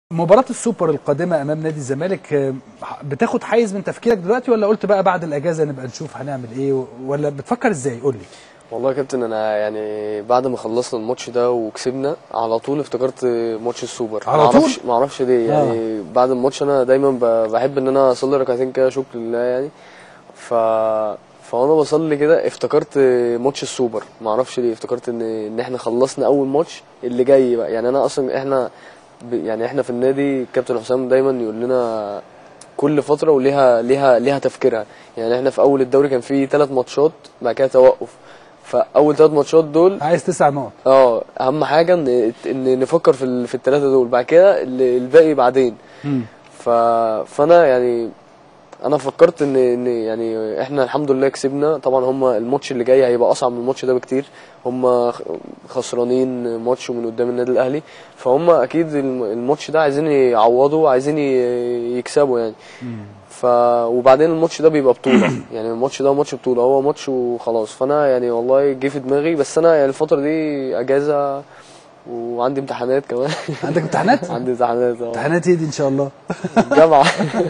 مباراة السوبر القادمة أمام نادي الزمالك آه، بتاخد حيز من تفكيرك دلوقتي ولا قلت بقى بعد الأجازة نبقى نشوف هنعمل إيه ولا بتفكر إزاي قول لي والله يا كابتن انا يعني بعد ما خلصنا الماتش ده وكسبنا على طول افتكرت ماتش السوبر على ما طول؟ اعرفش ما اعرفش ليه يعني بعد الماتش انا دايما ب- بحب ان انا اصلي ركعتين كده شكر لله يعني ف فانا بصلي كده افتكرت ماتش السوبر ما اعرفش ليه افتكرت ان ان احنا خلصنا اول ماتش اللي جاي بقى يعني انا اصلا احنا ب... يعني احنا في النادي الكابتن حسام دايما يقول لنا كل فتره وليها ليها ليها تفكيرها يعني احنا في اول الدوري كان في ثلاث ماتشات بعد كده توقف فاول ثلاث ماتشات دول عايز تسع نقط اه اهم حاجه ان ان نفكر في ال- في الثلاثه دول بعد كده ال- الباقي بعدين مم. ف فانا يعني انا فكرت ان ان يعني احنا الحمد لله كسبنا طبعا هم الماتش اللي جاي هيبقى اصعب من الماتش ده بكتير هم خسرانين ماتش من قدام النادي الاهلي فهم اكيد الم- الماتش ده عايزين يعوضوا عايزين ي- يكسبوا يعني مم. ف وبعدين الماتش ده بيبقى بطوله يعني الماتش ده ماتش بطوله هو ماتش وخلاص فانا يعني والله جه في دماغي بس انا يعني الفتره دي اجازه وعندي امتحانات كمان عندك امتحانات؟ عندي امتحانات اه امتحانات إيه دي إن شاء الله جامعه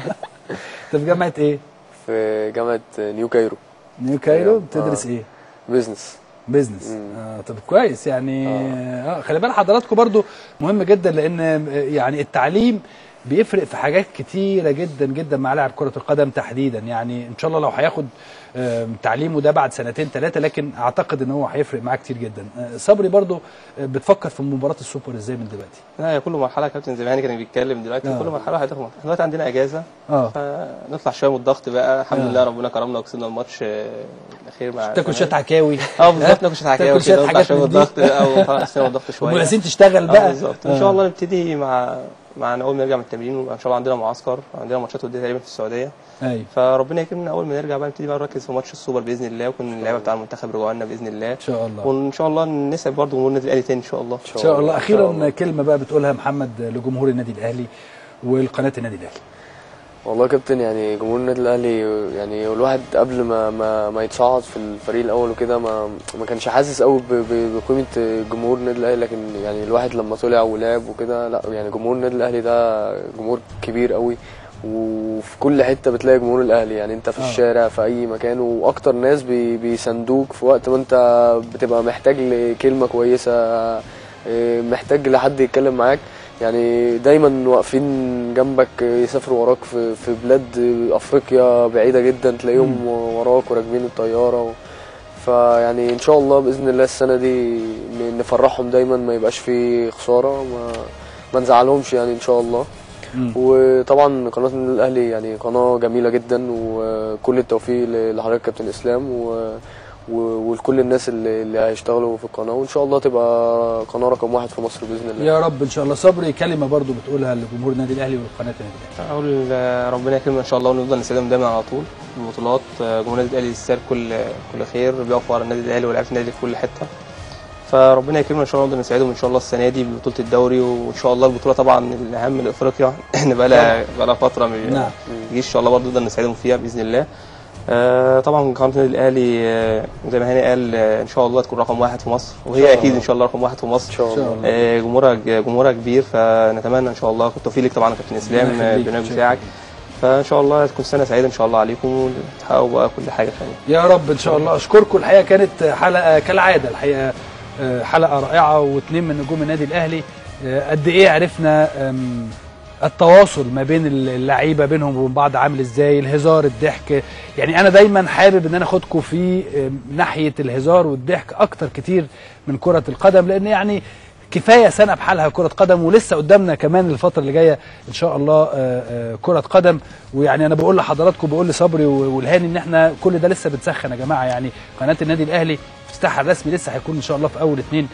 أنت في جامعة إيه؟ في جامعه نيو كايرو نيو كايرو أيوة. بتدرس آه. إيه؟ بيزنس بيزنس مم. آه طب كويس يعني آه. خلي بال حضراتكم برضو مهم جدا لان آه، يعني التعليم بيفرق في حاجات كتيره جدا جدا مع لاعب كره القدم تحديدا يعني ان شاء الله لو هياخد آه، تعليمه ده بعد سنتين ثلاثه لكن اعتقد ان هو هيفرق معاه كتير جدا آه، صبري برضو آه، بتفكر في مباراه السوبر ازاي من دلوقتي لا هي كل مرحله كابتن زمان كان بيتكلم دلوقتي آه. كل مرحله هتاخد مرحله دلوقتي عندنا اجازه اه فنطلع شويه من الضغط بقى الحمد آه. لله ربنا كرمنا وكسبنا الماتش آه، الاخير مع تاكل شويه الزمالك. عكاوي اه بالظبط ناكل شويه تاكل حكاوي شوية كده ونطلع حاجات شويه من من دي. الضغط اه ونطلع نفسنا من الضغط شويه والمدرسين تشتغل اه بقى بالظبط ان شاء الله نبتدي مع مع اول ما نرجع من التمرين وان شاء الله عندنا معسكر عندنا ماتشات وديه تقريبا في السعوديه ايوه فربنا يكرمنا اول ما نرجع بقى نبتدي بقى نركز في ماتش السوبر باذن الله ويكون اللعيبه بتاع المنتخب رجعوا لنا باذن الله ان شاء الله وان شاء الله نسعد برضه جمهور النادي الاهلي تاني ان شاء الله ان شاء الله إن اخيرا الله. كلمه بقى بتقولها محمد لجمهور النادي الاهلي والقناه النادي الاهلي والله يا كابتن يعني جمهور النادي الاهلي يعني الواحد قبل ما ما, ما يتصعد في الفريق الاول وكده ما ما كانش حاسس قوي ب- ب- بقيمه جمهور النادي الاهلي لكن يعني الواحد لما طلع ولعب وكده لا يعني جمهور النادي الاهلي ده جمهور كبير قوي وفي كل حته بتلاقي جمهور الاهلي يعني انت في آه. الشارع في اي مكان واكتر ناس بي بيساندوك في وقت ما انت بتبقى محتاج لكلمه كويسه إيه، محتاج لحد يتكلم معاك يعني دايما واقفين جنبك يسافروا وراك في في بلاد افريقيا بعيده جدا تلاقيهم وراك وراكبين الطياره و... فيعني ان شاء الله باذن الله السنه دي ن- نفرحهم دايما ما يبقاش في خساره ما ما نزعلهمش يعني ان شاء الله مم. وطبعا قناه النادي الاهلي يعني قناه جميله جدا وكل التوفيق ل- لحضرتك كابتن اسلام و و- ولكل الناس اللي, اللي هيشتغلوا في القناه وان شاء الله تبقى قناه رقم واحد في مصر باذن الله يا رب ان شااء الله صبري كلمه برضو بتقولها لجمهور النادي الاهلي والقناه النادي الاهلي اقول آه، ربنا يكرمنا ان شاء الله ونفضل نساعدهم دايما على طول في البطولات آه، جمهور النادي الاهلي يستاهل كل كل خير بيقفوا على النادي الاهلي ولاعيبه النادي في كل حته فربنا يكرمنا ان شاء الله نقدر نساعدهم ان شاء الله السنه دي ببطوله الدوري وان شاء الله البطوله طبعا الاهم لافريقيا ان بقى لها بقى لها فتره ما نعم. بيجيش ان شاء الله برضه نقدر نساعدهم فيها باذن الله آه طبعا قناه النادي الاهلي آه، زي ما هاني قال آه، ان شاء الله تكون رقم واحد في مصر وهي شاء اكيد الله. ان شاء الله رقم واحد في مصر ان شاء إن شاء الله الله. آه، جمهورها جمهورها كبير فنتمنى ان شاء الله التوفيق ليك طبعا يا كابتن اسلام ربنا آه، يخليك. البرنامج شكراً. بتاعك فان شاء الله تكون سنه سعيده ان شاء الله عليكم وتحققوا بقى كل حاجه ثانيه يا رب ان شاء الله اشكركم الحقيقه كانت حلقه كالعاده الحقيقه آه، حلقه رائعه واثنين من نجوم النادي الاهلي آه، قد ايه عرفنا آم، التواصل ما بين اللعيبه بينهم وبين بعض عامل ازاي الهزار الضحك يعني انا دايما حابب ان انا اخدكم في آم، ناحيه الهزار والضحك اكتر كتير من كره القدم لان يعني كفايه سنه بحالها كره قدم ولسه قدامنا كمان الفتره اللي جايه ان شاء الله آه، آه، كره قدم ويعني انا بقول لحضراتكم بقول لصبري و- والهاني ان احنا كل ده لسه بنسخن يا جماعه يعني قناه النادي الاهلي افتتاحها الرسمي لسه هيكون ان شاء الله في اول اثنين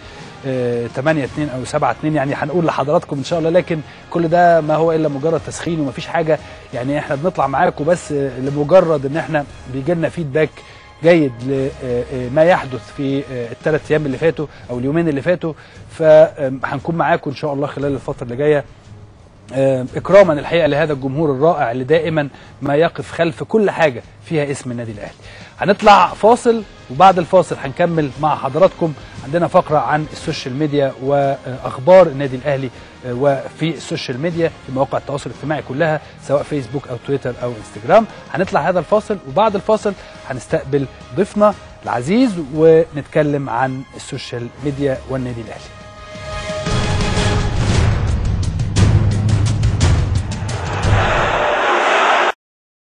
8 2 او 7 2 يعني هنقول لحضراتكم ان شاء الله لكن كل ده ما هو الا مجرد تسخين ومفيش حاجه يعني احنا بنطلع معاكم بس آه، لمجرد ان احنا بيجي لنا فيدباك جيد لما يحدث في الثلاث ايام اللي فاتوا او اليومين اللي فاتوا فهنكون معاكم ان شاء الله خلال الفتره اللي جايه آه، اكراما الحقيقه لهذا الجمهور الرائع اللي دائما ما يقف خلف كل حاجه فيها اسم النادي الاهلي. هنطلع فاصل وبعد الفاصل هنكمل مع حضراتكم عندنا فقره عن السوشيال ميديا واخبار النادي الاهلي آه، وفي السوشيال ميديا في مواقع التواصل الاجتماعي كلها سواء فيسبوك او تويتر او انستجرام هنطلع هذا الفاصل وبعد الفاصل هنستقبل ضيفنا العزيز ونتكلم عن السوشيال ميديا والنادي الاهلي